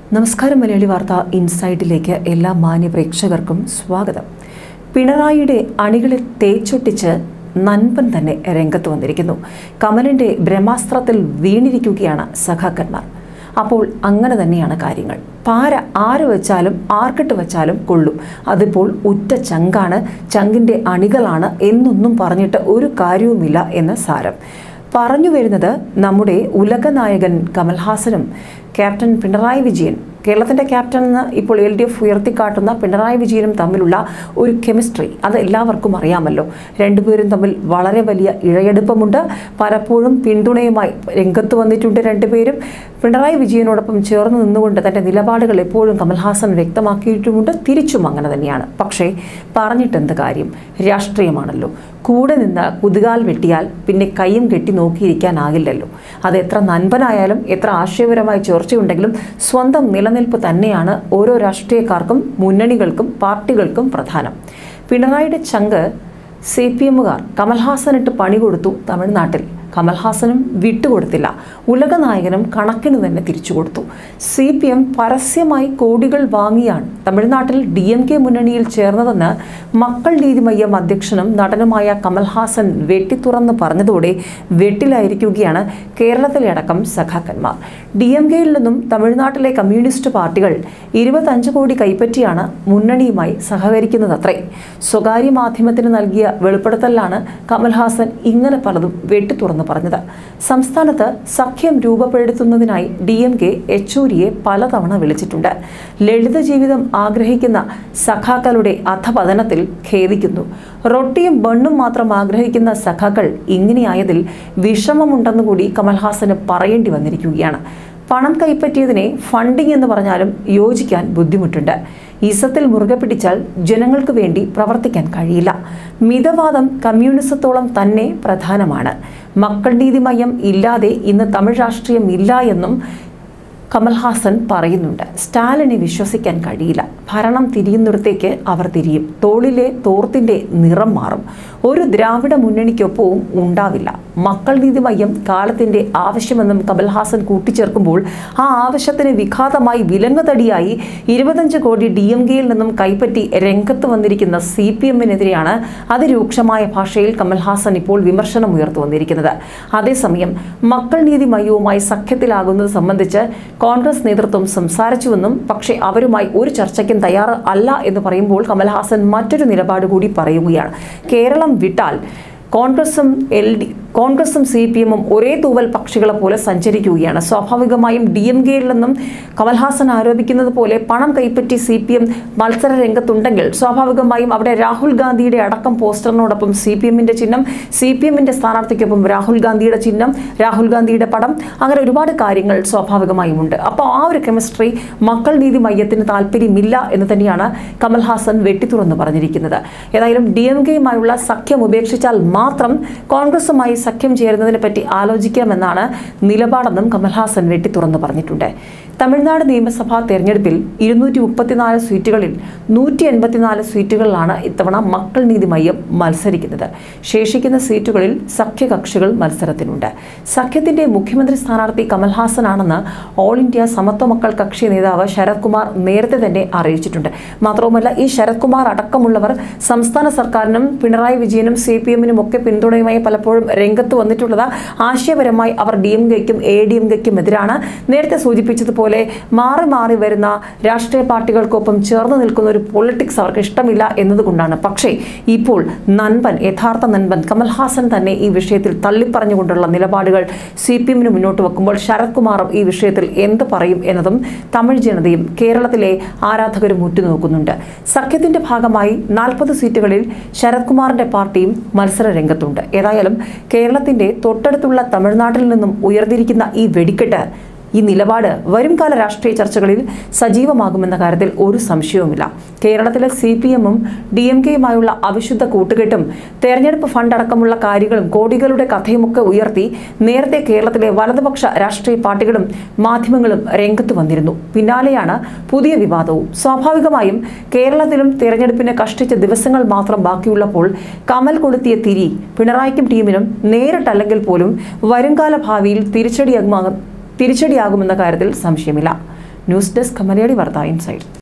നമസ്കാരം മലയാളി വാർത്ത ഇൻസൈഡിലേക്ക് എല്ലാ മാന്യ പ്രേക്ഷകർക്കും സ്വാഗതം പിണറായിയുടെ അണികളെ തേച്ചൊട്ടിച്ച് നൻപൻ തന്നെ രംഗത്ത് വന്നിരിക്കുന്നു കമലിന്റെ ബ്രഹ്മാസ്ത്രത്തിൽ വീണിരിക്കുകയാണ് സഖാക്കന്മാർ അപ്പോൾ അങ്ങനെ തന്നെയാണ് കാര്യങ്ങൾ പാര ആര് വെച്ചാലും ആർക്കിട്ട് വെച്ചാലും കൊള്ളും അതിപ്പോൾ ഉറ്റ ചങ്കാണ് ചങ്കിൻ്റെ അണികളാണ് എന്നൊന്നും പറഞ്ഞിട്ട് ഒരു കാര്യവുമില്ല എന്ന സാരം പറഞ്ഞു വരുന്നത് നമ്മുടെ ഉലകനായകൻ കമൽഹാസനും ക്യാപ്റ്റൻ പിണറായി വിജയൻ കേരളത്തിൻ്റെ ക്യാപ്റ്റൻ എന്ന് ഇപ്പോൾ എൽ ഡി എഫ് ഉയർത്തിക്കാട്ടുന്ന പിണറായി വിജയനും തമ്മിലുള്ള ഒരു കെമിസ്ട്രി അത് എല്ലാവർക്കും അറിയാമല്ലോ രണ്ടുപേരും തമ്മിൽ വളരെ വലിയ ഇഴയെടുപ്പമുണ്ട് പലപ്പോഴും പിന്തുണയുമായി രംഗത്ത് വന്നിട്ടുണ്ട് രണ്ടുപേരും പിണറായി വിജയനോടൊപ്പം ചേർന്ന് നിന്നുകൊണ്ട് തൻ്റെ നിലപാടുകൾ എപ്പോഴും കമൽഹാസൻ വ്യക്തമാക്കിയിട്ടുമുണ്ട് തിരിച്ചും അങ്ങനെ തന്നെയാണ് പക്ഷേ പറഞ്ഞിട്ടെന്ത് കാര്യം രാഷ്ട്രീയമാണല്ലോ കൂടെ നിന്ന് കുതുകാൽ വെട്ടിയാൽ പിന്നെ കൈയും കെട്ടി നോക്കിയിരിക്കാനാകില്ലല്ലോ അത് എത്ര നൻപനായാലും എത്ര ആശയപരമായ ചർച്ചയുണ്ടെങ്കിലും സ്വന്തം നിലനിൽപ്പ് തന്നെയാണ് ഓരോ രാഷ്ട്രീയക്കാർക്കും മുന്നണികൾക്കും പാർട്ടികൾക്കും പ്രധാനം പിണറായിയുടെ ചങ്ക് സി പി എമ്മുകാർ കമൽഹാസനിട്ട് പണി കൊടുത്തു തമിഴ്നാട്ടിൽ കമൽഹാസനും വിട്ടുകൊടുത്തില്ല ഉലകനായകനും കണക്കിന് തന്നെ തിരിച്ചു കൊടുത്തു സി പി എം പരസ്യമായി കോടികൾ വാങ്ങിയാണ് തമിഴ്നാട്ടിൽ ഡി എം കെ മുന്നണിയിൽ ചേർന്നതെന്ന് മക്കൾ നീതി മയ്യം അധ്യക്ഷനും നടനുമായ കമൽഹാസൻ വെട്ടിത്തുറന്ന് പറഞ്ഞതോടെ വെട്ടിലായിരിക്കുകയാണ് കേരളത്തിലെ അടക്കം സഖാക്കന്മാർ ഡി എം കെയിൽ നിന്നും തമിഴ്നാട്ടിലെ കമ്മ്യൂണിസ്റ്റ് പാർട്ടികൾ ഇരുപത്തഞ്ച് കോടി കൈപ്പറ്റിയാണ് മുന്നണിയുമായി സഹകരിക്കുന്നതത്രേ സ്വകാര്യ മാധ്യമത്തിന് നൽകിയ വെളിപ്പെടുത്തലിലാണ് കമൽഹാസൻ ഇങ്ങനെ പലതും വെട്ടിത്തുറന്ന് പറഞ്ഞത് സംസ്ഥാനത്ത് സഖ്യം രൂപപ്പെടുത്തുന്നതിനായി ഡി എം കെ യെച്ചൂരിയെ പലതവണ വിളിച്ചിട്ടുണ്ട് ലളിത ജീവിതം ആഗ്രഹിക്കുന്ന സഖാക്കളുടെ അധപതനത്തിൽ ഖേദിക്കുന്നു റൊട്ടിയും ബണ്ണും മാത്രം ആഗ്രഹിക്കുന്ന സഖാക്കൾ ഇങ്ങനെയായതിൽ വിഷമമുണ്ടെന്നുകൂടി കമൽഹാസന് പറയേണ്ടി വന്നിരിക്കുകയാണ് പണം കൈപ്പറ്റിയതിനെ ഫണ്ടിംഗ് എന്ന് പറഞ്ഞാലും യോജിക്കാൻ ബുദ്ധിമുട്ടുണ്ട് ഈസത്തിൽ മുറുകെ പിടിച്ചാൽ ജനങ്ങൾക്ക് വേണ്ടി പ്രവർത്തിക്കാൻ കഴിയില്ല മിതവാദം കമ്മ്യൂണിസത്തോളം തന്നെ പ്രധാനമാണ് മക്കൾ നീതി മയം ഇല്ലാതെ ഇന്ന് തമിഴ് രാഷ്ട്രീയം ഇല്ല എന്നും കമൽഹാസൻ പറയുന്നുണ്ട് സ്റ്റാലിനെ വിശ്വസിക്കാൻ കഴിയില്ല ഭരണം തിരിയുന്നിടത്തേക്ക് അവർ തിരിയും തോളിലെ തോർത്തിൻ്റെ നിറം മാറും ഒരു ദ്രാവിഡ മുന്നണിക്കൊപ്പവും ഉണ്ടാവില്ല മക്കൾ നീതി മയ്യം കാലത്തിൻ്റെ ആവശ്യമെന്നും കമൽഹാസൻ കൂട്ടിച്ചേർക്കുമ്പോൾ ആ ആവശ്യത്തിന് വിഘാതമായി വിലങ്ങുതടിയായി ഇരുപത്തഞ്ച് കോടി ഡി എം കെയിൽ നിന്നും കൈപ്പറ്റി രംഗത്ത് വന്നിരിക്കുന്ന സി പി എമ്മിനെതിരെയാണ് അതിരൂക്ഷമായ ഭാഷയിൽ കമൽഹാസൻ ഇപ്പോൾ വിമർശനം ഉയർത്തു വന്നിരിക്കുന്നത് അതേസമയം മക്കൾ നീതി മയവുമായി സഖ്യത്തിലാകുന്നത് സംബന്ധിച്ച് കോൺഗ്രസ് നേതൃത്വം സംസാരിച്ചുവെന്നും പക്ഷേ അവരുമായി ഒരു ചർച്ചയ്ക്കും തയ്യാറ് അല്ല എന്ന് പറയുമ്പോൾ കമൽഹാസൻ മറ്റൊരു നിലപാട് കൂടി പറയുകയാണ് കേരളം വിട്ടാൽ കോൺഗ്രസും എൽ ഡി കോൺഗ്രസും സി പി എമ്മും ഒരേ തൂവൽ പക്ഷികളെ പോലെ സഞ്ചരിക്കുകയാണ് സ്വാഭാവികമായും ഡി എം കെയിൽ നിന്നും കമൽഹാസൻ ആരോപിക്കുന്നത് പോലെ പണം കൈപ്പറ്റി സി പി എം മത്സര രംഗത്തുണ്ടെങ്കിൽ സ്വാഭാവികമായും അവിടെ രാഹുൽ ഗാന്ധിയുടെ അടക്കം പോസ്റ്ററിനോടൊപ്പം സി പി എമ്മിൻ്റെ ചിഹ്നം സി പി എമ്മിൻ്റെ സ്ഥാനാർത്ഥിക്കൊപ്പം രാഹുൽ ഗാന്ധിയുടെ ചിഹ്നം രാഹുൽ ഗാന്ധിയുടെ പടം അങ്ങനെ ഒരുപാട് കാര്യങ്ങൾ സ്വാഭാവികമായും ഉണ്ട് അപ്പോൾ ആ ഒരു കെമിസ്ട്രി മക്കൾ നീതി മയ്യത്തിന് താല്പര്യമില്ല എന്ന് തന്നെയാണ് കമൽഹാസൻ വെട്ടിത്തുറന്ന് പറഞ്ഞിരിക്കുന്നത് ഏതായാലും ഡി എം കെയുമായുള്ള സഖ്യം ഉപേക്ഷിച്ചാൽ മാത്രം കോൺഗ്രസുമായി സഖ്യം ചേരുന്നതിനെ പറ്റി ആലോചിക്കാമെന്നാണ് നിലപാടെന്നും കമൽഹാസൻ വെട്ടിത്തുറന്ന് പറഞ്ഞിട്ടുണ്ട് തമിഴ്നാട് നിയമസഭാ തെരഞ്ഞെടുപ്പിൽ ഇരുന്നൂറ്റി മുപ്പത്തിനാല് സീറ്റുകളിൽ നൂറ്റി എൺപത്തിനാല് സീറ്റുകളിലാണ് ഇത്തവണ മക്കൾ നീതി മയ്യം മത്സരിക്കുന്നത് ശേഷിക്കുന്ന സീറ്റുകളിൽ സഖ്യകക്ഷികൾ മത്സരത്തിനുണ്ട് സഖ്യത്തിന്റെ മുഖ്യമന്ത്രി സ്ഥാനാർത്ഥി കമൽഹാസനാണെന്ന് ഓൾ ഇന്ത്യ സമത്വ മക്കൾ കക്ഷി നേതാവ് ശരത് കുമാർ നേരത്തെ തന്നെ അറിയിച്ചിട്ടുണ്ട് മാത്രവുമല്ല ഈ ശരത് കുമാർ അടക്കമുള്ളവർ സംസ്ഥാന സർക്കാരിനും പിണറായി വിജയനും സി പി എമ്മിനും ഒക്കെ പിന്തുണയുമായി പലപ്പോഴും രംഗത്ത് വന്നിട്ടുള്ളത് ആശയപരമായി അവർ ഡി എം കെക്കും എ ഡി എം കെക്കും എതിരാണ് നേരത്തെ സൂചിപ്പിച്ചതുപോലെ മാറി മാറി വരുന്ന രാഷ്ട്രീയ പാർട്ടികൾക്കൊപ്പം ചേർന്ന് നിൽക്കുന്ന ഒരു പൊളിറ്റിക്സ് അവർക്ക് ഇഷ്ടമില്ല എന്നതുകൊണ്ടാണ് പക്ഷേ ഇപ്പോൾ നൻപൻ യഥാർത്ഥ നൻപൻ കമൽഹാസൻ തന്നെ ഈ വിഷയത്തിൽ തള്ളിപ്പറഞ്ഞുകൊണ്ടുള്ള നിലപാടുകൾ സി പി എമ്മിന് മുന്നോട്ട് വെക്കുമ്പോൾ ശരത് കുമാറും ഈ വിഷയത്തിൽ എന്ത് പറയും എന്നതും തമിഴ് ജനതയും കേരളത്തിലെ ആരാധകരും ഉറ്റുനോക്കുന്നുണ്ട് സഖ്യത്തിന്റെ ഭാഗമായി നാൽപ്പത് സീറ്റുകളിൽ ശരത് കുമാറിന്റെ പാർട്ടിയും മത്സര രംഗത്തുണ്ട് ഏതായാലും കേരളത്തിന്റെ തൊട്ടടുത്തുള്ള തമിഴ്നാട്ടിൽ നിന്നും ഉയർന്നിരിക്കുന്ന ഈ വെടിക്കെട്ട് ഈ നിലപാട് വരുംകാല രാഷ്ട്രീയ ചർച്ചകളിൽ സജീവമാകുമെന്ന കാര്യത്തിൽ ഒരു സംശയവുമില്ല കേരളത്തിലെ സി പി എമ്മും ഡി എം കെയുമായുള്ള അവിശുദ്ധ കൂട്ടുകെട്ടും തെരഞ്ഞെടുപ്പ് ഫണ്ട് അടക്കമുള്ള കാര്യങ്ങളും കോടികളുടെ കഥയുമൊക്കെ ഉയർത്തി നേരത്തെ കേരളത്തിലെ വലതുപക്ഷ രാഷ്ട്രീയ പാർട്ടികളും മാധ്യമങ്ങളും രംഗത്ത് വന്നിരുന്നു പിന്നാലെയാണ് പുതിയ വിവാദവും സ്വാഭാവികമായും കേരളത്തിലും തെരഞ്ഞെടുപ്പിന് കഷ്ടിച്ച ദിവസങ്ങൾ മാത്രം ബാക്കിയുള്ളപ്പോൾ കമൽ കൊളുത്തിയ തിരി പിണറായിക്കും ടീമിനും നേരിട്ടല്ലെങ്കിൽ പോലും വരുംകാല ഭാവിയിൽ തിരിച്ചടിയാകുമാ തിരിച്ചടിയാകുമെന്ന കാര്യത്തിൽ സംശയമില്ല ന്യൂസ് ഡെസ്ക് മലയാളി വാർത്ത ഇൻസൈഡ്